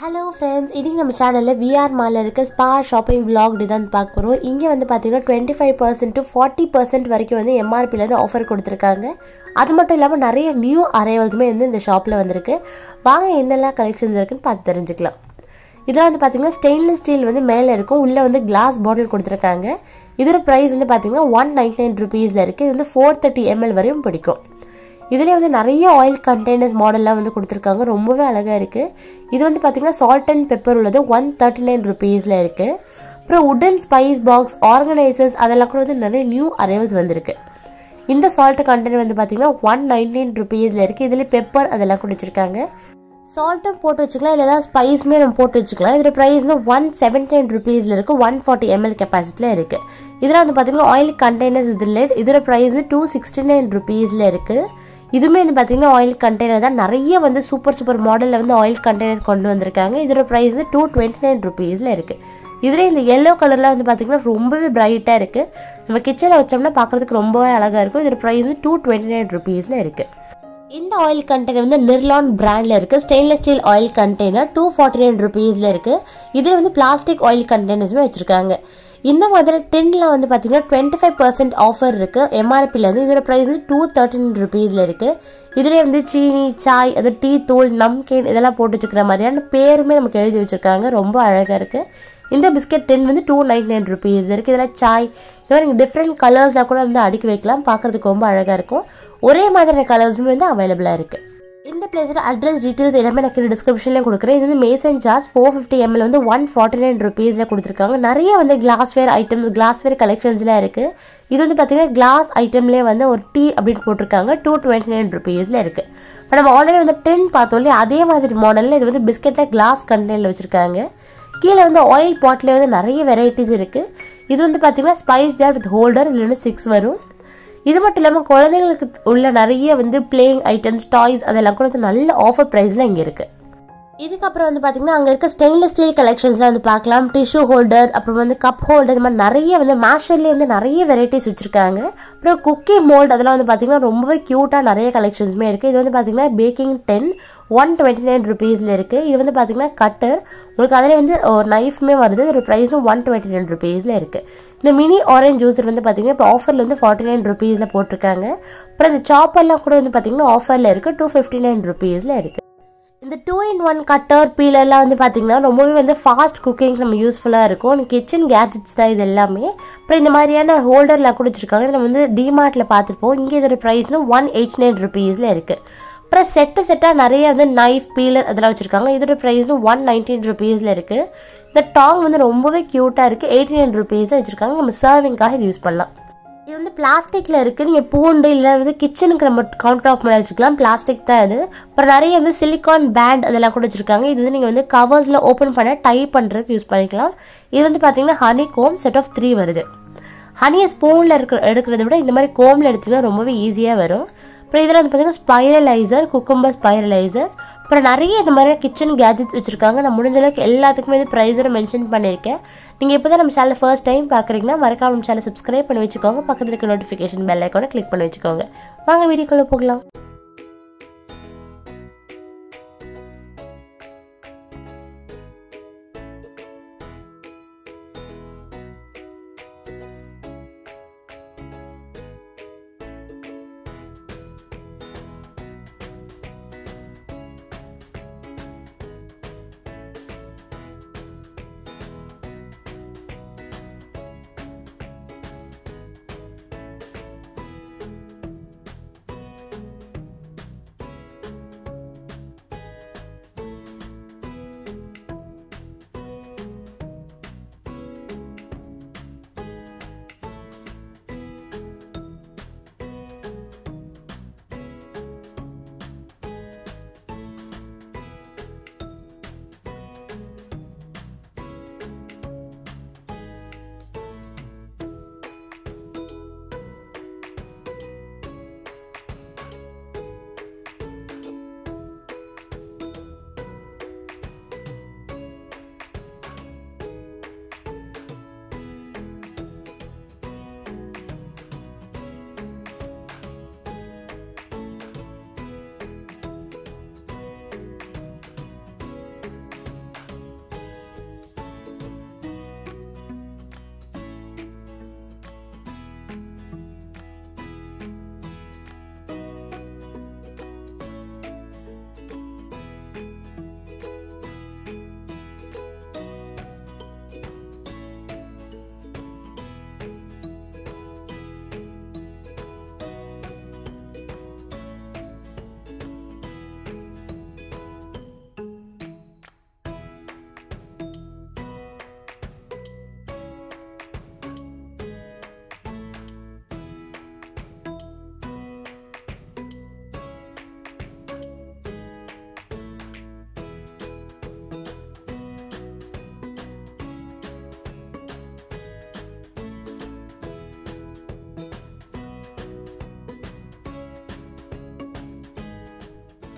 hello friends இன்றைக்கி நம்ம சேனலில் விஆர் மாலில் இருக்க ஸ்பா ஷாப்பிங் vlog தான் பார்க்க போகிறோம் இங்கே வந்து பார்த்தீங்கன்னா twenty five percent to forty percent வரைக்கும் வந்து எம்ஆர்பிலேருந்து ஆஃபர் கொடுத்துருக்காங்க அது மட்டும் இல்லாமல் நிறைய நியூ அரைவல்ஸுமே வந்து இந்த ஷாப்பில் வந்திருக்கு வாங்க என்னெல்லாம் கலெக்ஷன்ஸ் இருக்குன்னு பார்த்து தெரிஞ்சுக்கலாம் இதெல்லாம் வந்து பார்த்தீங்கன்னா ஸ்டெயின்லெஸ் ஸ்டீல் வந்து மேலே இருக்கும் உள்ளே வந்து கிளாஸ் பாட்டில் கொடுத்துருக்காங்க இதோட ப்ரைஸ் வந்து பார்த்தீங்கன்னா ஒன் நைன்டி நைன் ருபீஸில் இருக்குது இது வந்து ஃபோர் தேர்ட்டி எம்எல் வரையும் பிடிக்கும் இதுலேயே வந்து நிறைய ஆயில் கண்டெய்னர்ஸ் மாடல்லாம் வந்து கொடுத்துருக்காங்க ரொம்பவே அழகாக இருக்குது இது வந்து பார்த்திங்கன்னா சால்ட் அண்ட் பெப்பர் உள்ளது ஒன் தேர்ட்டி நைன் ருபீஸில் இருக்குது அப்புறம் உடன் ஸ்பைஸ் பாக்ஸ் ஆர்கனைசர்ஸ் அதெல்லாம் கூட வந்து நிறைய நியூ அரைவல்ஸ் வந்திருக்கு இந்த சால்ட் கண்டெய்னர் வந்து பார்த்திங்கன்னா ஒன் நைன்டீன் ருபீஸில் இருக்குது இதில் பெப்பர் அதெல்லாம் கூட வச்சுருக்காங்க சால்ட்டும் போட்டு வச்சுக்கலாம் இல்லை ஏதாவது ஸ்பைஸுமே நம்ம போட்டு வச்சுக்கலாம் இதோட ப்ரைஸ்னு ஒன் செவன்டீன் ருபீஸில் இருக்குது ஒன் ஃபார்ட்டி எம்எல் கெப்பாசிட்டியில் இருக்குது இதில் வந்து பார்த்திங்கன்னா ஆயில் கண்டெய்னர்ஸ் இதில் இதோட ப்ரைஸ் வந்து டூ சிக்ஸ்டி நைன் ருபீஸில் இருக்குது இதுவுமே வந்து பார்த்திங்கன்னா ஆயில் கண்டெய்னர் தான் நிறைய வந்து சூப்பர் சூப்பர் மாடலில் வந்து ஆயில் கண்டெய்னர்ஸ் கொண்டு வந்திருக்காங்க இதோட ப்ரைஸ் வந்து டூ டுவெண்ட்டி நைன் ருபீஸில் இருக்குது இதில் இந்த எல்லோ கலரில் வந்து பார்த்திங்கன்னா ரொம்பவே பிரைட்டாக இருக்குது நம்ம கிச்சனில் வச்சோம்னா பார்க்குறதுக்கு ரொம்பவே அழகாக இருக்கும் இதோட ப்ரைஸ் வந்து டூ டுவெண்ட்டி நைன் ருபீஸில் இருக்குது இந்த ஆயில் கண்டெய்னர் வந்து நிர்லான் பிராண்டில் இருக்குது stainless steel oil container two forty nine ருபீஸில் இருக்குது இதில் வந்து பிளாஸ்டிக் ஆயில் கண்டெய்னர்ஸுமே வச்சுருக்காங்க இந்த மாதிரி டென்னில் வந்து பார்த்தீங்கன்னா டுவெண்ட்டி ஃபைவ் பர்சன்ட் ஆஃபர் இருக்குது எம்ஆர்பிலேருந்து இதோட ப்ரைஸ் வந்து டூ தேர்ட்டின் ருபீஸில் இருக்குது இதில் வந்து சீனி சாய் அது டீ தூள் நம்கேன் இதெல்லாம் போட்டு வச்சுக்கிற மாதிரியான பேருமே நமக்கு எழுதி வச்சுருக்காங்க ரொம்ப அழகாக இருக்குது இந்த பிஸ்கெட் டென் வந்து டூ நைன்டி நைன் ருபீஸ் இருக்குது இதில் சாய் இந்த மாதிரி நீங்கள் டிஃப்ரெண்ட் கலர்ஸில் கூட வந்து அடுக்கி வைக்கலாம் பார்க்குறதுக்கு ரொம்ப அழகாக இருக்கும் ஒரே மாதிரியான கலர்ஸுமே வந்து அவைலபிளாக இருக்குது இந்த பிளேஸோட அட்ரஸ் டீட்டெயில்ஸ் எல்லாமே நான் டிஸ்கிரிப்ஷனில் கொடுக்குறேன் இது வந்து மேசன் ஜாஸ் ஃபோர் ஃபிஃப்டி எம்எல் வந்து ஒன் ஃபார்ட்டி நைன் ருபீஸில் கொடுத்துருக்காங்க நிறைய வந்து கிளாஸ்வேர் ஐட்டம்ஸ் கிளாஸ்வேர் கலெக்ஷன்ஸ்லாம் இருக்குது இது வந்து பார்த்தீங்கன்னா கிளாஸ் ஐட்டம்லேயே வந்து ஒரு டீ அப்படின்னு போட்டிருக்காங்க டூ டுவெண்ட்டி நைன் ருபீஸில் இருக்குது இப்போ நம்ம ஆல்ரெடி வந்து டென் பார்த்தோம் இல்லையா அதே மாதிரி மாடலில் இது வந்து பிஸ்கெட்டில் கிளாஸ் கண்டெய்னில் வச்சுருக்காங்க கீழே வந்து ஆயில் பாட்டில் வந்து நிறைய வெரைட்டிஸ் இருக்குது இது வந்து பார்த்தீங்கன்னா ஸ்பைஸ் ஜார் வித் ஹோல்டர் இதில் வந்து சிக்ஸ் வரும் இது மட்டும் இல்லாமல் குழந்தைங்களுக்கு உள்ள நிறைய வந்து பிளேயிங் ஐட்டம்ஸ் டாய்ஸ் அதெல்லாம் கூட வந்து நல்ல ஆஃபர் ப்ரைஸில் இங்கே இருக்குது இதுக்கப்புறம் வந்து பார்த்தீங்கன்னா அங்கே இருக்க ஸ்டெயின்லெஸ் ஸ்டீல் கலெக்ஷன்ஸ்லாம் வந்து பார்க்கலாம் டிஷ்யூ ஹோல்டர் அப்புறம் வந்து கப் ஹோல்டர் இந்த மாதிரி நிறைய வந்து மேஷர்லேயே வந்து நிறைய வெரைட்டிஸ் வச்சுருக்காங்க அப்புறம் குக்கி மோல்ட் அதெல்லாம் வந்து பார்த்தீங்கன்னா ரொம்பவே க்யூட்டாக நிறைய கலெக்ஷன்ஸுமே இருக்குது இது வந்து பார்த்தீங்கன்னா packing ten one twenty nine ருபீஸில் இருக்குது இது வந்து பார்த்தீங்கன்னா கட்டர் உங்களுக்கு அதில் வந்து ஒரு நைஃப்மே வருது ஒரு ப்ரைஸும் ஒன் டுவெண்ட்டி நைன் ருபீஸில் இருக்குது இந்த மினி ஆரஞ்ச் ஜூஸர் வந்து பார்த்தீங்கன்னா இப்போ ஆஃபரில் வந்து ஃபார்ட்டி நைன் ருபீஸில் போட்டிருக்காங்க அப்புறம் இந்த சாப்பர்லாம் கூட வந்து பார்த்தீங்கன்னா ஆஃபரில் இருக்குது டூ ஃபிஃப்டி நைன் ருபீஸில் இருக்குது இந்த டூ இன் ஒன் கட்டர் பீலர்லாம் வந்து பார்த்தீங்கன்னா ரொம்பவே வந்து ஃபாஸ்ட் குக்கிங் நம்ம யூஸ்ஃபுல்லாக இருக்கும் கிச்சன் கேஜெட்ஸ் தான் இது எல்லாமே அப்புறம் இந்த மாதிரியான ஹோல்டர்லாம் கூட வச்சுருக்காங்க இதை நம்ம வந்து டிமார்ட்டில் பார்த்துருப்போம் இங்கே இதோட ப்ரைஸ்னு ஒன் எயிட்டி நைன் ருபீஸில் இருக்குது அப்புறம் செட்டு செட்டாக நிறைய வந்து நைஃப் பீலர் அதெல்லாம் வச்சுருக்காங்க இதோட ப்ரைஸ்னு ஒன் நைன்டீன் ருபீஸில் இருக்குது இந்த டாங் வந்து ரொம்பவே க்யூட்டாக இருக்குது எயிட்டி நைன் ருபீஸாக வச்சுருக்காங்க நம்ம சர்விங்காக இது யூஸ் பண்ணலாம் இது வந்து பிளாஸ்டிக்கில் இருக்குது நீங்கள் பூண்டு இல்லை வந்து கிச்சனுக்கு நம்ம கவுண்டர் டாப் மேலே வச்சுக்கலாம் பிளாஸ்டிக் தான் இது அப்புறம் நிறைய வந்து சிலிக்கான் பேண்ட் அதெல்லாம் கூட வச்சுருக்காங்க இது வந்து நீங்கள் வந்து கவர்ஸில் ஓப்பன் பண்ண டை பண்ணுறதுக்கு யூஸ் பண்ணிக்கலாம் இது வந்து பார்த்தீங்கன்னா honey comb set of three வருது ஹனியை ஸ்பூனில் இருக்கிற எடுக்கிறத விட இந்த மாதிரி கோமில் எடுத்திங்கன்னா ரொம்பவே ஈஸியாக வரும் அப்புறம் இதில் வந்து பார்த்தீங்கன்னா ஸ்பைரலைசர் குக்கும்பர் ஸ்பைரலைசர் அப்புறம் நிறைய இந்த மாதிரி கிச்சன் கேஜெட்ஸ் வச்சுருக்காங்க நான் முடிஞ்ச அளவுக்கு எல்லாத்துக்குமே இது ப்ரைஸோட மென்ஷன் பண்ணியிருக்கேன் நீங்கள் இப்போ தான் நம்ம சேனல் ஃபர்ஸ்ட் டைம் பார்க்குறீங்கன்னா மறக்காம நம்ம சேனல் சப்ஸ்கிரைப் பண்ணி வச்சுக்கோங்க பக்கத்தில் இருக்க நோட்டிஃபிகேஷன் பெல் ஐக்கானை கிளிக் பண்ணி வச்சுக்கோங்க வாங்க வீடியோக்குள்ளே போகலாம்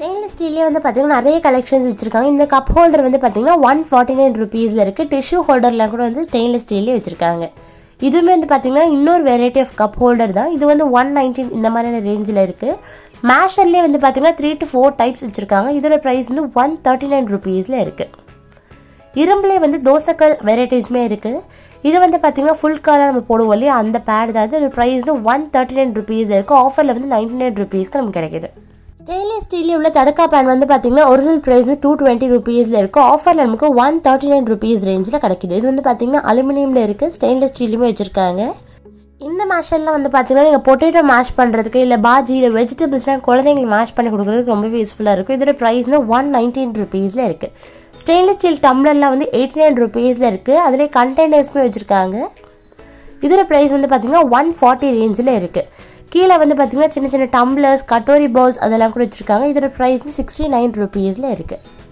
ஸ்டெயின்லெஸ் ஸ்டீல்லே வந்து பார்த்தீங்கன்னா நிறைய கலெக்ஷன்ஸ் வச்சுருக்காங்க இந்த கப் ஹோல்டர் வந்து பார்த்தீங்கன்னா ஒன் ஃபார்ட்டி நைன் ருபீஸில் இருக்குது டிஷ்யூ ஹோல்டர்லாம் கூட வந்து ஸ்டெயின்லெஸ் ஸ்டீல்லே வச்சுருக்காங்க இதுவுமே வந்து பார்த்தீங்கன்னா இன்னொரு வெரைட்டி ஆஃப் கப் ஹோல்டர் தான் இது வந்து ஒன் நைன்டீன் இந்த மாதிரியான ரேஞ்சில் இருக்குது மேஷர்லேயே வந்து பார்த்தீங்கன்னா த்ரீ டு ஃபோர் டைப்ஸ் வச்சுருக்காங்க இதோட ப்ரைஸ் வந்து ஒன் தேர்ட்டி நைன் ருபீஸில் இருக்குது இரும்புலே வந்து தோசைக்கல் வெரைட்டிஸுமே இருக்குது இது வந்து பார்த்தீங்கன்னா ஃபுல் காலாக நம்ம போடுவோம் இல்லையா அந்த பேட் தான் இது ப்ரைஸ் வந்து ஒன் தேர்ட்டி நைன் ருபீஸில் இருக்குது ஆஃபரில் வந்து நைன்டி நைன் ருபீஸ்க்கு நமக்கு கிடைக்குது ஸ்டெயின்லெஸ் ஸ்டீலில் உள்ள தடுக்கா பேன் வந்து பார்த்தீங்கன்னா ஒரிஜினல் ப்ரைஸ் வந்து டூ டுவெண்ட்டி ருபீஸில் இருக்குது ஆஃபரில் நமக்கு ஒன் தேர்ட்டி நைன் ருபீஸ் ரேஞ்சில் கிடைக்குது இது வந்து பார்த்தீங்கன்னா அலுமினியமில் இருக்குது ஸ்டெயின்லெஸ் ஸ்டீலுமே வச்சுருக்காங்க இந்த மேஷர்லாம் வந்து பார்த்தீங்கன்னா நீங்கள் பொட்டேட்டோ மேஷ் பண்ணுறதுக்கு இல்லை பாஜி இல்லை வெஜிடபிள்ஸ்லாம் குழந்தைங்களுக்கு மேஷ் பண்ணி கொடுக்குறதுக்கு ரொம்பவே யூஸ்ஃபுல்லாக இருக்கும் இதோட ப்ரைஸ் வந்து ஒன் நைன்டீன் ருபீஸில் இருக்குது ஸ்டெயின்லெஸ் ஸ்டீல் டம்ளர்லாம் வந்து எயிட்டி நைன் ருபீஸில் இருக்குது அதிலே கண்டெய்னர்ஸுமே வச்சுருக்காங்க இதோட ப்ரைஸ் வந்து பார்த்தீங்கன்னா ஒன் ஃபார்ட்டி ரேஞ்சில் இருக்குது கீழே வந்து பார்த்தீங்கன்னா சின்ன சின்ன டம்ளர்ஸ் கட்டோரி பவுல்ஸ் அதெல்லாம் கூட வச்சுருக்காங்க இதோட ப்ரைஸ் சிக்ஸ்டி நைன் ருபீஸில் இருக்குது